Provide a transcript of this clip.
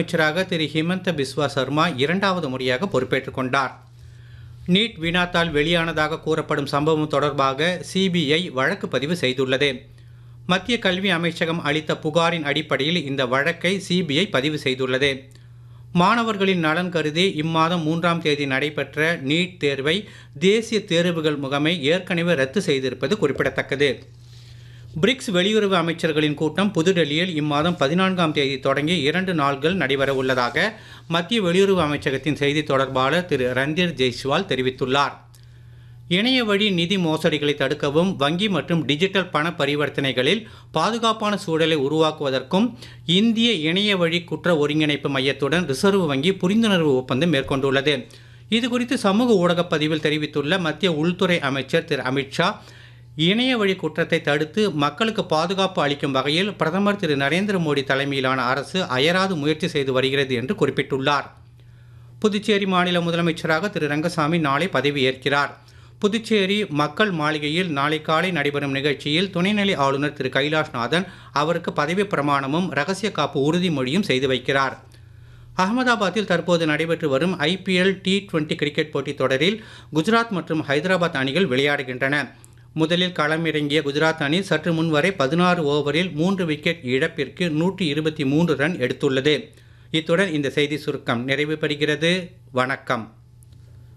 முதலமைச்சராக திரு ஹிமந்த பிஸ்வா சர்மா இரண்டாவது முறையாக பொறுப்பேற்றுக் கொண்டார் நீட் வினாத்தால் வெளியானதாக கூறப்படும் சம்பவம் தொடர்பாக சிபிஐ வழக்கு பதிவு செய்துள்ளது மத்திய கல்வி அமைச்சகம் அளித்த புகாரின் அடிப்படையில் இந்த வழக்கை சிபிஐ பதிவு செய்துள்ளது மாணவர்களின் நலன் கருதி இம்மாதம் மூன்றாம் தேதி நடைபெற்ற நீட் தேர்வை தேசிய தேர்வுகள் முகமை ஏற்கனவே ரத்து செய்திருப்பது குறிப்பிடத்தக்கது பிரிக்ஸ் வெளியுறவு அமைச்சர்களின் கூட்டம் புதுடெல்லியில் இம்மாதம் பதினான்காம் தேதி தொடங்கி இரண்டு நாள்கள் நடைபெற உள்ளதாக மத்திய வெளியுறவு அமைச்சகத்தின் செய்தி தொடர்பாளர் திரு ரந்தீர் ஜெய்ஸ்வால் தெரிவித்துள்ளார் இணைய வழி நிதி மோசடிகளை தடுக்கவும் வங்கி மற்றும் டிஜிட்டல் பண பரிவர்த்தனைகளில் பாதுகாப்பான சூழலை உருவாக்குவதற்கும் இந்திய இணைய வழி குற்ற ஒருங்கிணைப்பு மையத்துடன் ரிசர்வ் வங்கி புரிந்துணர்வு ஒப்பந்தம் மேற்கொண்டுள்ளது இது குறித்து சமூக ஊடகப் பதிவில் தெரிவித்துள்ள மத்திய உள்துறை அமைச்சர் திரு அமித்ஷா இணைய வழி குற்றத்தை தடுத்து மக்களுக்கு பாதுகாப்பு அளிக்கும் வகையில் பிரதமர் திரு நரேந்திர மோடி தலைமையிலான அரசு அயராது முயற்சி செய்து வருகிறது என்று குறிப்பிட்டுள்ளார் புதுச்சேரி மாநில முதலமைச்சராக திரு ரங்கசாமி நாளை பதவியேற்கிறார் புதுச்சேரி மக்கள் மாளிகையில் நாளை காலை நடைபெறும் நிகழ்ச்சியில் துணைநிலை ஆளுநர் திரு கைலாஷ்நாதன் அவருக்கு பதவி பிரமாணமும் ரகசிய காப்பு உறுதிமொழியும் செய்து வைக்கிறார் அகமதாபாத்தில் தற்போது நடைபெற்று வரும் ஐபிஎல் டி டுவெண்டி கிரிக்கெட் போட்டித் தொடரில் குஜராத் மற்றும் ஹைதராபாத் அணிகள் விளையாடுகின்றன முதலில் களமிறங்கிய குஜராத் அணி சற்று முன்வரை பதினாறு ஓவரில் மூன்று விக்கெட் இழப்பிற்கு நூற்றி இருபத்தி மூன்று ரன் எடுத்துள்ளது இத்துடன் இந்த செய்தி சுருக்கம் நிறைவு பெறுகிறது வணக்கம்